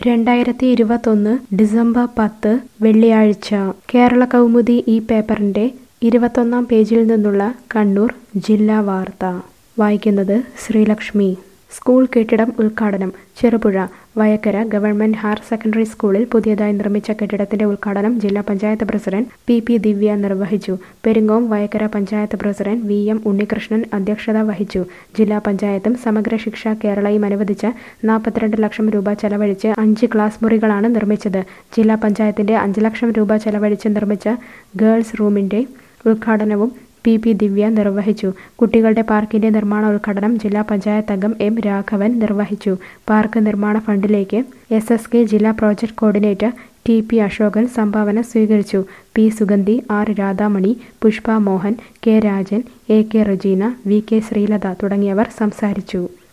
രണ്ടായിരത്തി ഇരുപത്തൊന്ന് ഡിസംബർ പത്ത് വെള്ളിയാഴ്ച കേരള കൗമുദി ഈ പേപ്പറിന്റെ ഇരുപത്തൊന്നാം പേജിൽ നിന്നുള്ള കണ്ണൂർ ജില്ലാ വാർത്ത വായിക്കുന്നത് ശ്രീലക്ഷ്മി സ്കൂൾ കെട്ടിടം ഉദ്ഘാടനം Cherupuzha Vayakkara government higher secondary സ്കൂളിൽ പുതിയതായി നിർമ്മിച്ച കെട്ടിടത്തിന്റെ ഉദ്ഘാടനം ജില്ലാ panchayat president P P Divya നിർവഹിച്ചു Peringome Vayakkara panchayat president V M Unnikrishnan അധ്യക്ഷത വഹിച്ചു ജില്ലാ പഞ്ചായത്തും സമഗ്ര ശിക്ഷ കേരളയും അനുവദിച്ച നാൽപ്പത്തിരണ്ട് ലക്ഷം രൂപ ചെലവഴിച്ച് അഞ്ച് ക്ലാസ് മുറികളാണ് നിർമ്മിച്ചത് ജില്ലാ പഞ്ചായത്തിന്റെ അഞ്ച് ലക്ഷം രൂപ ചെലവഴിച്ച് നിർമ്മിച്ച ഗേൾസ് റൂമിന്റെ ഉദ്ഘാടനവും പി പി ദിവ്യ നിർവഹിച്ചു കുട്ടികളുടെ പാർക്കിന്റെ നിർമ്മാണ ഉദ്ഘാടനം ജില്ലാ പഞ്ചായത്ത് അംഗം എം രാഘവൻ നിർവഹിച്ചു പാർക്ക് നിർമ്മാണ ഫണ്ടിലേക്ക് എസ് എസ് കെ ജില്ലാ project coordinator T P Ashokan സംഭാവന സ്വീകരിച്ചു P Sugandhi R Radhamani Pushpa Mohan K Rajan A K Rejina V K Sreelatha തുടങ്ങിയവർ സംസാരിച്ചു